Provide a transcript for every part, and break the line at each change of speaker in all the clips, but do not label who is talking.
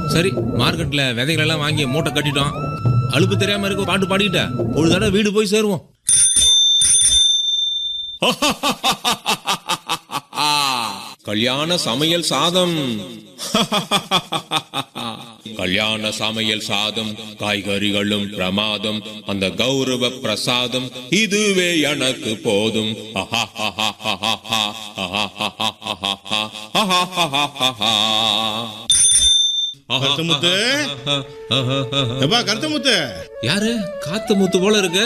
சரி மார்க்கெட்ல விதைகள் எல்லாம் வாங்கி மூட்டை கட்டிட்டோம் அலுப்பு தெரியாம இருக்க பாட்டு பாடிக்கிட்ட ஒரு தடவை வீடு போய் சேருவோம் கல்யாண சமையல் சாதம் கல்யாண சமையல் சாதம் காய்கறிகளும் பிரமாதம் அந்த கௌரவ பிரசாதம் இதுவே எனக்கு போதும்
கருத்தமுத்து எப்பா கருத்தமுத்து
யாரு காத்து முத்து போல இருக்கு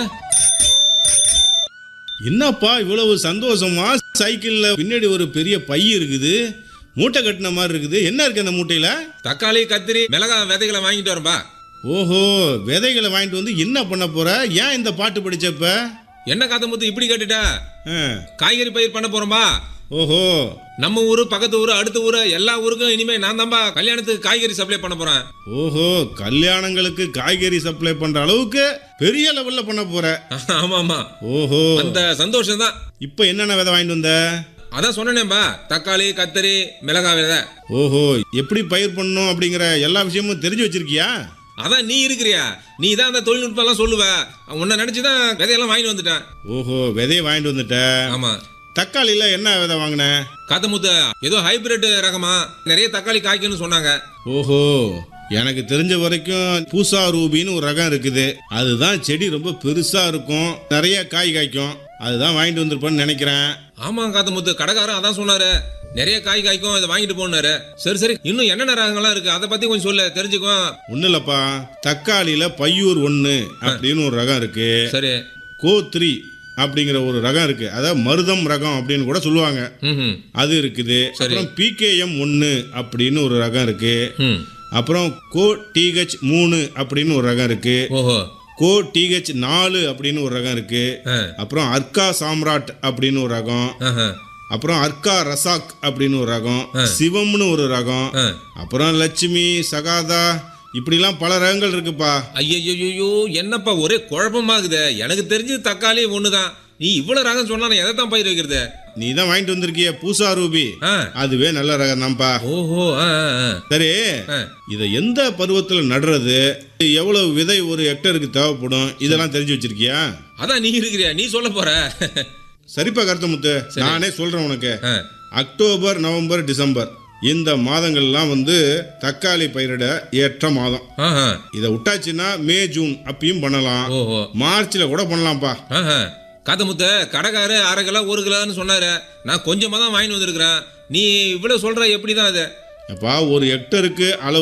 என்னப்பா இவ்வளவு சந்தோஷமா சைக்கிள்ல பின்னாடி ஒரு பெரிய பை இருக்குது மூட்டை கட்டின மாதிரி இருக்குது என்ன இருக்கு அந்த மூட்டையில
தக்காளி கத்திரி மிளகாய் விதைகளை வாங்கிட்டு வரம்பா
ஓஹோ விதைகளை வாங்கிட்டு வந்து என்ன பண்ண போற ஏன் இந்த பாட்டு படிச்சப்ப
என்ன காத்து முத்து இப்படி கேட்டுட்ட
ஆ,
காய்கறி பயிர் பண்ண போறோம்பா
ஓஹோ
நம்ம ஊரு பக்கத்து ஊரு அடுத்த ஊரு எல்லா ஊருக்கும் இனிமே நான் தான்பா கல்யாணத்துக்கு காய்கறி சப்ளை பண்ண போறேன்
ஓஹோ கல்யாணங்களுக்கு காய்கறி சப்ளை பண்ற அளவுக்கு பெரிய லெவல்ல பண்ண போற
ஆமா ஆமா
ஓஹோ
அந்த சந்தோஷம் தான்
இப்போ என்னென்ன விதை வாங்கிட்டு வந்த
அதான் சொன்னேன்பா தக்காளி கத்தரி மிளகாய் விதை
ஓஹோ எப்படி பயிர் பண்ணணும் அப்படிங்கிற எல்லா விஷயமும் தெரிஞ்சு வச்சிருக்கியா
அதான் நீ இருக்கிறியா நீ தான் அந்த தொழில்நுட்பம் எல்லாம் சொல்லுவ உன்னை நினைச்சுதான் விதையெல்லாம் வாங்கிட்டு வந்துட்டேன்
ஓஹோ விதையை வாங்கிட்டு வந்துட்ட
ஆமா
தக்காளியில என்ன விதை வாங்கின
காத்தமுத்த ஏதோ ஹைபிரிட் ரகமா நிறைய தக்காளி காய்க்குன்னு சொன்னாங்க
ஓஹோ எனக்கு தெரிஞ்ச வரைக்கும் பூசா ரூபின்னு ஒரு ரகம் இருக்குது அதுதான் செடி ரொம்ப பெருசா இருக்கும் நிறைய காய் காய்க்கும் அதுதான் வாங்கிட்டு வந்திருப்பேன்னு நினைக்கிறேன்
ஆமா காத்தமுத்து கடைக்காரன் அதான் சொன்னாரு நிறைய காய் காய்க்கும் இதை வாங்கிட்டு போனாரு சரி சரி இன்னும் என்னென்ன ரகங்கள்லாம் இருக்கு அதை பத்தி கொஞ்சம் சொல்லு தெரிஞ்சுக்கோ
ஒன்றும் இல்லப்பா தக்காளியில பையூர் ஒன்று அப்படின்னு ஒரு ரகம் இருக்கு
சரி
கோ த்ரீ அப்படிங்கிற ஒரு ரகம் இருக்கு அதாவது மருதம் ரகம் அப்படின்னு கூட சொல்லுவாங்க
ம்
அது இருக்குது
சரி.
அப்புறம் பிகேஎம் ஒன்று அப்படின்னு ஒரு ரகம் இருக்கு
ம்
அப்புறம் கோ டிஹெச் மூணு அப்படின்னு ஒரு ரகம் இருக்கு
ஓஹோ
கோ டிஹெச் நாலு அப்படின்னு ஒரு ரகம் இருக்கு
ஆ
அப்புறம் அர்க்கா சாம்ராட் அப்படின்னு ஒரு ரகம்
ஆஹா
அப்புறம் அர்க்கா ரசாக் அப்படின்னு ஒரு ரகம் சிவம்னு ஒரு ரகம்
ஆ
அப்புறம் லட்சுமி சகாதா இப்படிலாம் பல ரகங்கள் இருக்குப்பா
ஐயோ என்னப்பா ஒரே குழப்பமாகுதே எனக்கு தெரிஞ்சு தக்காளி ஒண்ணுதான் நீ இவ்வளவு ரகம் சொன்னா நான் எதை தான் பயிர் வைக்கிறது
நீ தான் வாங்கிட்டு வந்திருக்கிய பூசா ரூபி
ஆ
அதுவே நல்ல ரகம் தான்ப்பா
ஓஹோ ஆ ஆ, ஆ.
சரி
ஆ.
இதை எந்த பருவத்தில் நடுறது எவ்வளவு விதை ஒரு ஹெக்டருக்கு தேவைப்படும் இதெல்லாம் தெரிஞ்சு வச்சிருக்கியா
அதான் நீ இருக்கிறியா நீ சொல்ல போற
சரிப்பா கருத்தமுத்து நானே சொல்றேன் உனக்கு
ஆ.
அக்டோபர் நவம்பர் டிசம்பர் இந்த மாதங்கள்லாம் வந்து தக்காளி பயிரிட ஏற்ற மாதம்
ஆஹா.
இதை விட்டாச்சுன்னா மே ஜூன் அப்பயும் பண்ணலாம்
ஓஹோ
மார்ச்ல கூட பண்ணலாம்ப்பா
ஆஹா. காத்தமுத்த கடைக்காரு அரை கிலோ ஒரு கிலோன்னு சொன்னாரு நான் கொஞ்சமா தான் வாங்கிட்டு வந்திருக்கிறேன் நீ இவ்வளவு சொல்ற எப்படிதான் அது
அப்பா ஒரு ஹெக்டருக்கு அளவு